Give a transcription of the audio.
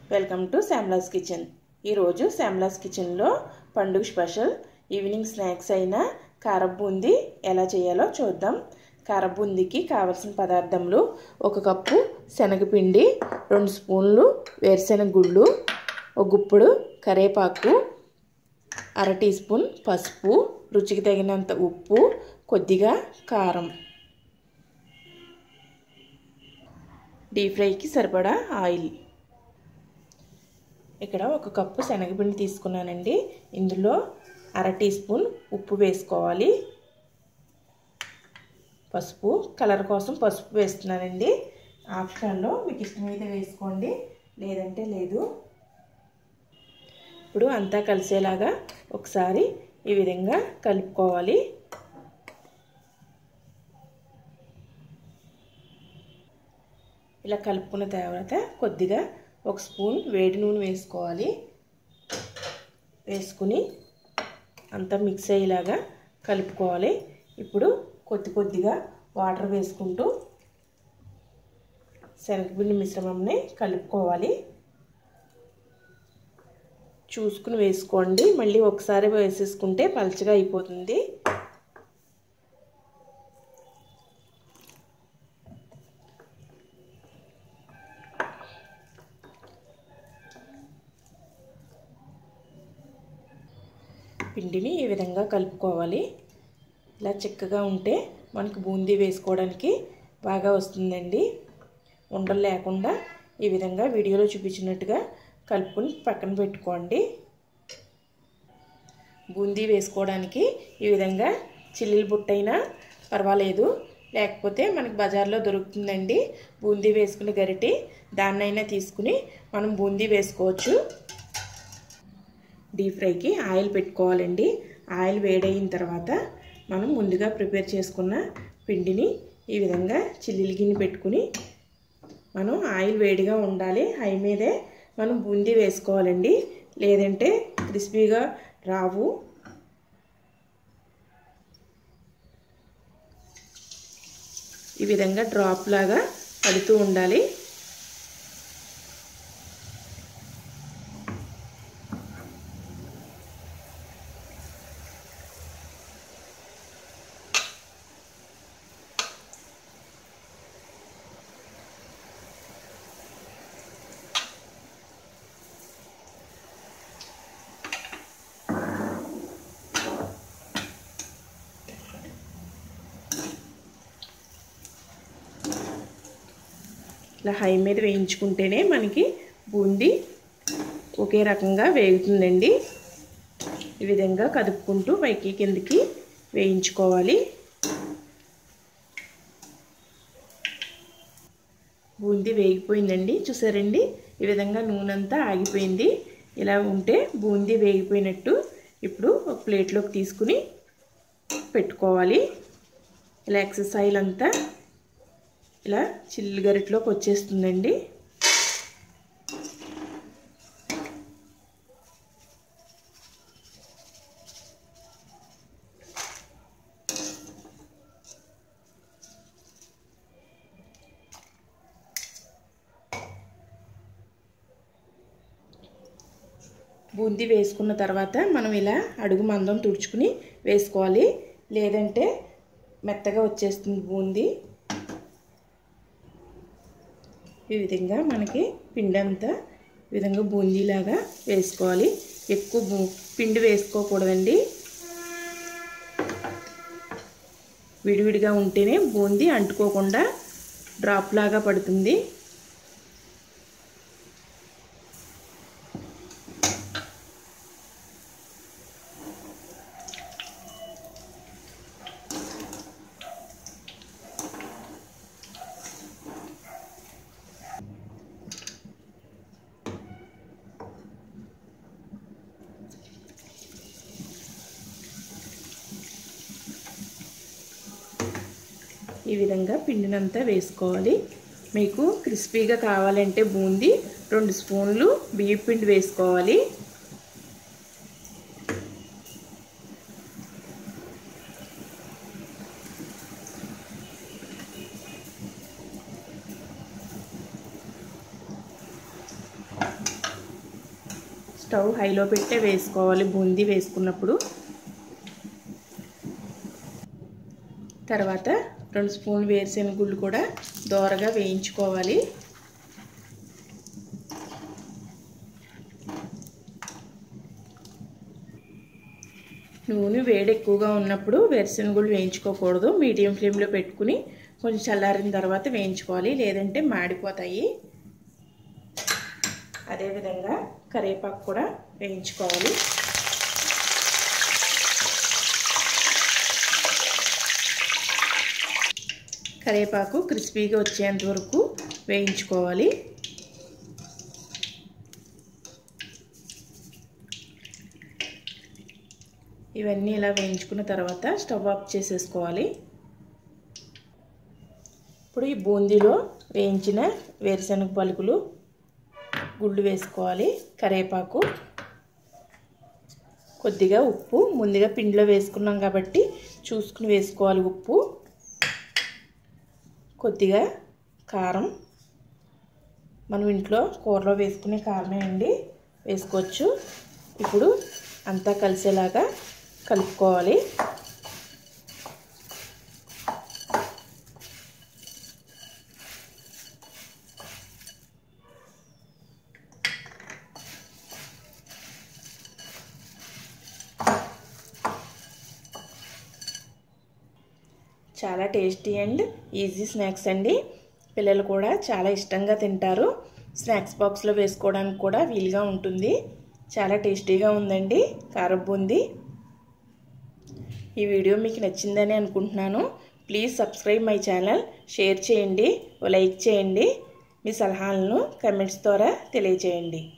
welcome to శామ్లాస్ kitchen ఈరోజు శామ్లాస్ కిచెన్లో పండుగ స్పెషల్ ఈవినింగ్ స్నాక్స్ అయిన కారబూంది ఎలా చేయాలో చూద్దాం కారబూందికి కావలసిన పదార్థములు ఒక కప్పు శనగపిండి రెండు స్పూన్లు వేరుశెనగ గుళ్ళు ఒక గుప్పుడు కరేపాకు అర టీ స్పూన్ పసుపు రుచికి తగినంత ఉప్పు కొద్దిగా కారం డీప్ ఫ్రైకి సరిపడా ఆయిల్ ఇక్కడ ఒక కప్పు శనగపిండి తీసుకున్నానండి ఇందులో అర టీ స్పూన్ ఉప్పు వేసుకోవాలి పసుపు కలర్ కోసం పసుపు వేస్తున్నానండి ఆప్షన్లో మీకు ఇష్టమైతే వేసుకోండి లేదంటే లేదు ఇప్పుడు అంతా కలిసేలాగా ఒకసారి ఈ విధంగా కలుపుకోవాలి ఇలా కలుపుకున్న తర్వాత కొద్దిగా ఒక స్పూన్ వేడి నూనె వేసుకోవాలి వేసుకుని అంతా మిక్స్ అయ్యేలాగా కలుపుకోవాలి ఇప్పుడు కొద్ది కొద్దిగా వాటర్ వేసుకుంటూ శనగపిండి మిశ్రమంని కలుపుకోవాలి చూసుకుని వేసుకోండి మళ్ళీ ఒకసారి వేసేసుకుంటే పలచగా అయిపోతుంది పిండిని ఈ విధంగా కలుపుకోవాలి ఇలా చిక్కగా ఉంటే మనకు బూందీ వేసుకోవడానికి బాగా వస్తుందండి ఉండలు లేకుండా ఈ విధంగా వీడియోలో చూపించినట్టుగా కలుపుకొని పక్కన పెట్టుకోండి బూందీ వేసుకోవడానికి ఈ విధంగా చిల్లీల బుట్టైనా పర్వాలేదు లేకపోతే మనకి బజార్లో దొరుకుతుందండి బూందీ వేసుకునే గరిటి దాన్నైనా తీసుకుని మనం బూందీ వేసుకోవచ్చు డీప్ ఫ్రైకి ఆయిల్ పెట్టుకోవాలండి ఆయిల్ వేడయిన తర్వాత మనం ముందుగా ప్రిపేర్ చేసుకున్న పిండిని ఈ విధంగా చిల్లీల గిన్నె పెట్టుకుని మనం ఆయిల్ వేడిగా ఉండాలి హై మీదే మనం బూందీ వేసుకోవాలండి లేదంటే క్రిస్పీగా రావు ఈ విధంగా డ్రాప్ లాగా పడుతూ ఉండాలి ఇలా హై మీద వేయించుకుంటేనే మనకి బూందీ ఒకే రకంగా వేగుతుందండి ఈ విధంగా కదుపుకుంటూ పైకి కిందకి వేయించుకోవాలి బూందీ వేగిపోయిందండి చూసారండి ఈ విధంగా నూనె అంతా ఆగిపోయింది ఇలా ఉంటే బూందీ వేగిపోయినట్టు ఇప్పుడు ఒక ప్లేట్లోకి తీసుకుని పెట్టుకోవాలి ఇలా ఎక్సెస్ ఆయిల్ అంతా ఇలా చిల్లి గరిటలోకి వచ్చేస్తుందండి బూందీ వేసుకున్న తర్వాత మనం ఇలా అడుగు మందం తుడుచుకుని వేసుకోవాలి లేదంటే మెత్తగా వచ్చేస్తుంది బూందీ ఈ విధంగా మనకి పిండి అంతా ఈ విధంగా బూందీలాగా వేసుకోవాలి ఎక్కువ పిండి వేసుకోకూడదండి విడివిడిగా ఉంటేనే బూందీ అంటుకోకుండా డ్రాప్ లాగా పడుతుంది ఈ విధంగా పిండినంతా వేసుకోవాలి మీకు క్రిస్పీగా కావాలంటే బూందీ రెండు స్పూన్లు బియ్యం పిండి వేసుకోవాలి స్టవ్ హైలో పెట్టే వేసుకోవాలి బూందీ వేసుకున్నప్పుడు తర్వాత రెండు స్పూన్లు వేరుశెనగ గుళ్ళు కూడా దోరగా వేయించుకోవాలి నూనె వేడి ఎక్కువగా ఉన్నప్పుడు వేరుశెనగుళ్ళు వేయించుకోకూడదు మీడియం ఫ్లేమ్లో పెట్టుకుని కొంచెం చల్లారిన తర్వాత వేయించుకోవాలి లేదంటే మాడిపోతాయి అదేవిధంగా కరివేపాకు కూడా వేయించుకోవాలి కరివేపాకు క్రిస్పీగా వచ్చేంత వరకు వేయించుకోవాలి ఇవన్నీ ఇలా వేయించుకున్న తర్వాత స్టవ్ ఆఫ్ చేసేసుకోవాలి ఇప్పుడు ఈ బూందీలో వేయించిన వేరుశనగ పలుకులు గుళ్ళు వేసుకోవాలి కరివేపాకు కొద్దిగా ఉప్పు ముందుగా పిండిలో వేసుకున్నాం కాబట్టి చూసుకుని వేసుకోవాలి ఉప్పు కొద్దిగా కారం మనం ఇంట్లో కూరలో వేసుకునే కారమే అండి వేసుకోవచ్చు ఇప్పుడు అంతా కలిసేలాగా కలుపుకోవాలి చాలా టేస్టీ అండ్ ఈజీ స్నాక్స్ అండి పిల్లలు కూడా చాలా ఇష్టంగా తింటారు స్నాక్స్ బాక్స్లో వేసుకోవడానికి కూడా వీలుగా ఉంటుంది చాలా టేస్టీగా ఉందండి కారం బూందీ ఈ వీడియో మీకు నచ్చిందని అనుకుంటున్నాను please subscribe my channel share చేయండి లైక్ చేయండి మీ సలహాలను కమెంట్స్ ద్వారా తెలియచేయండి